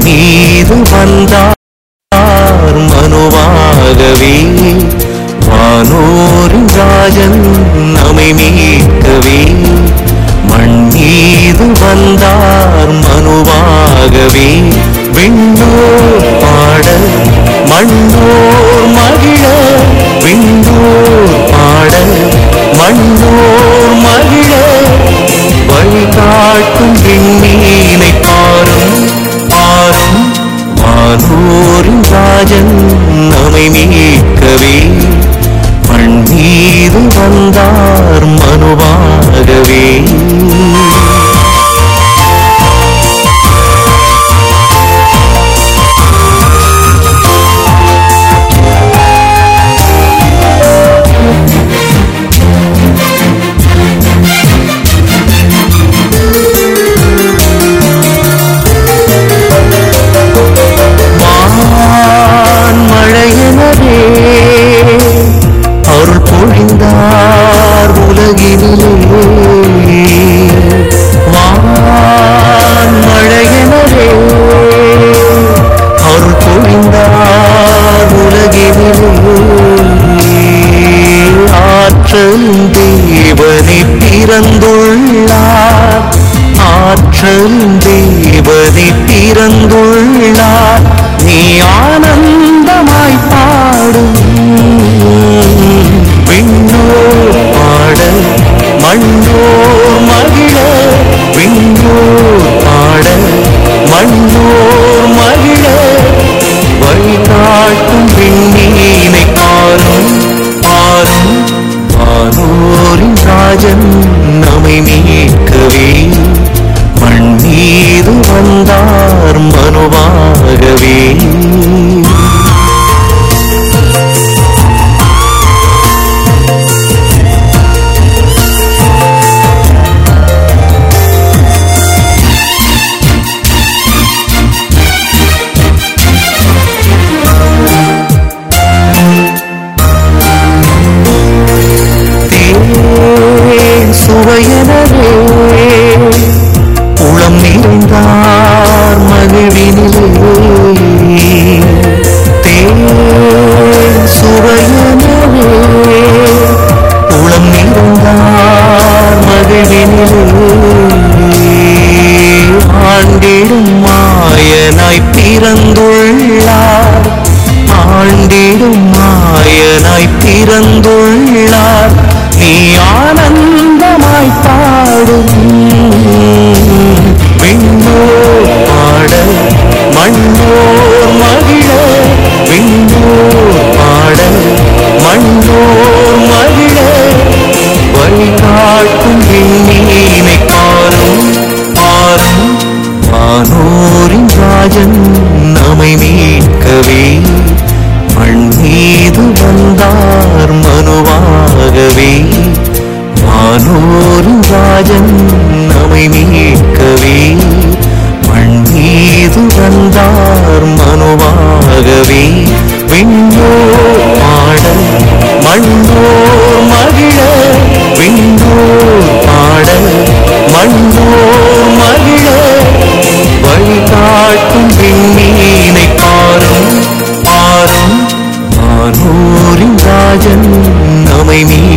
மீது வந்தார் மனுவாகவே வானோரின் ராஜன் நம்மை மீட்கவே மண் மீது வந்தார் மனுவாகவே விண்ணோர் பாட மண்ணோர் மகிழ விண்ணோர் பாட மண்ணோர் மகிழ வழிகாட்டும் விண்மீனை பாரும் பாரும் வானோரின் ராஜன் நம்மை மீட்கவே மண் மீது வந்தார் மனுவாகவே வான் மழையனவே அருள் பொழிந்தார் உலகினிலே வான் மழையனவே அருள் பொழிந்தார் உலகினிலே ஆற்றல் தேவனை பிறந்துள்ளார் ஆற்றல் தேவனை பிறந்துள்ளார் நீ ஆனந்தமாய் பாடும் விண்ணோர் பாட மண்ணோர் மகிழ விண்ணோர் பாட மண்ணோர் மகிழ வழிகாட்டும் விண்ணீனை பாரும் பாரும் வானோரின் ராஜன் நம்மை மீட்கவே மண் மீது வந்தார் மனுவாகவே தேன் சுவையனவே உளம் நிறைந்தார் மகிழ்வினிலே தேன் சுவையனவே உளம் நிறைந்தார் மகிழ்வினிலே ஆண்டிடும் மாயனாய் பிறந்துள்ளார் ஆண்டிடும் மாயனாய் பிறந்துள்ளார் நீ ஆனந்தமாய் பாடும் விண்ணோர் பாட மண்ணோர் மகிழ விண்ணோர் பாட மண்ணோர் மகிழ வழிகாட்டும் விண்ணீனை பாரும் பாரும் வானோரின் ராஜன் நம்மை மீட்கவே மண் மீது வந்தார் மனுவாகவே வானோரின் ராஜன் நம்மை மீட்கவே மண் மீது வந்தார் மனுவாகவே விண்ணோர் பாட மண்ணோர் மகிழ விண்ணோர் பாட மண்ணோர் மகிழ வழிகாட்டும் விண்ணீனை பாரும் பாரும் வானோரின் ராஜன் நம்மை மீ